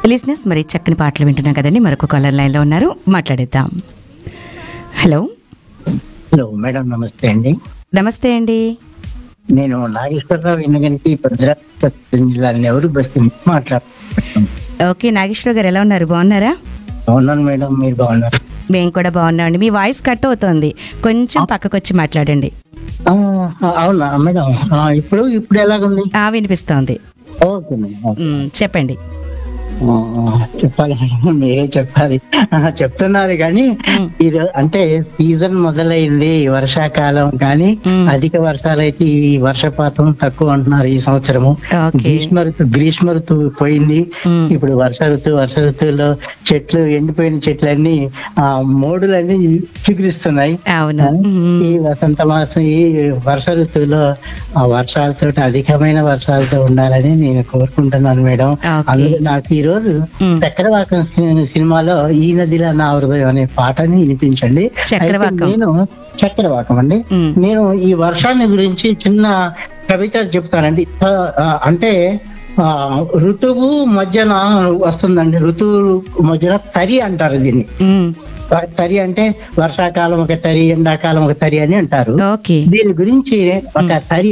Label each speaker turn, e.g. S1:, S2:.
S1: లిజినెస్ మరి చక్కని పాటలు వింటున్నాం కదండి మరొక కాలర్ లైన్లో ఉన్నారు మాట్లాడేద్దాం హలో
S2: హలో మేడం నమస్తే అండి
S1: నమస్తే అండి
S2: నేను నాగేశ్వరరావు ఇన్నగంటి భద్రాద్రి జిల్లా నెవరు బస్తీ నుంచి మాట్లాడుతున్నాను
S1: ఓకే నాగేశ్వర గారు ఎలా ఉన్నారు బాగున్నారా
S2: అవునాను మేడం మీరు బాగున్నారు
S1: మేము కూడా బాగున్నామండి మీ వాయిస్ కట్ అవుతోంది కొంచెం పక్కకు వచ్చి మాట్లాడండి
S2: ఆ, అవునా మేడం ఆ, ఇప్పుడు ఇప్పుడు ఎలాగుంది
S1: ఆ వినిపిస్తోంది
S2: ఓకే మేడం
S1: మ్, చెప్పండి
S2: ఆ, చెప్పాలి మేడం మీరే చెప్పాలి ఆ, చెప్తున్నారు కానీ
S1: మ్.
S2: ఇది అంటే సీజన్ మొదలైంది వర్షాకాలం కానీ
S1: మ్.
S2: అధిక వర్షాలు అయితే ఈ వర్షపాతం తక్కువ అంటున్నారు ఈ సంవత్సరము
S1: ఓకే
S2: గ్రీష్మ ఋతువు గ్రీష్మ ఋతువు పోయింది
S1: మ్.
S2: ఇప్పుడు వర్ష ఋతువు వర్ష ఋతువులో చెట్లు ఎండిపోయిన చెట్లన్నీ ఆ మోడులన్నీ చిగురిస్తున్నాయి
S1: అవును మ్,
S2: ఈ వసంత మాసం ఈ వర్ష ఋతువులో ఆ వర్షాలతో అధికమైన వర్షాలతో ఉండాలని నేను కోరుకుంటున్నాను మేడం
S1: ఓకే.
S2: అందులో నాకు ఈ రోజు
S1: మ్.
S2: చక్రవాకం సి- సినిమాలో ఈ నదిలో నా హృదయం అనే పాటని వినిపించండి
S1: చక్రవాకం.
S2: అయితే నేను చక్రవాకం అండి
S1: మ్.
S2: నేను ఈ వర్షాన్ని గురించి చిన్న కవిత చెప్తానండి ఆ, ఆ, అంటే ఆ ఋతువు మధ్యన వస్తుందండి ఋతువు మధ్యన తరి అంటారు దీన్ని
S1: మ్,
S2: తరి అంటే వర్షాకాలం ఒక తరి ఎండాకాలం ఒక తరి అని అంటారు
S1: ఓకే
S2: దీని గురించి ఒక తరి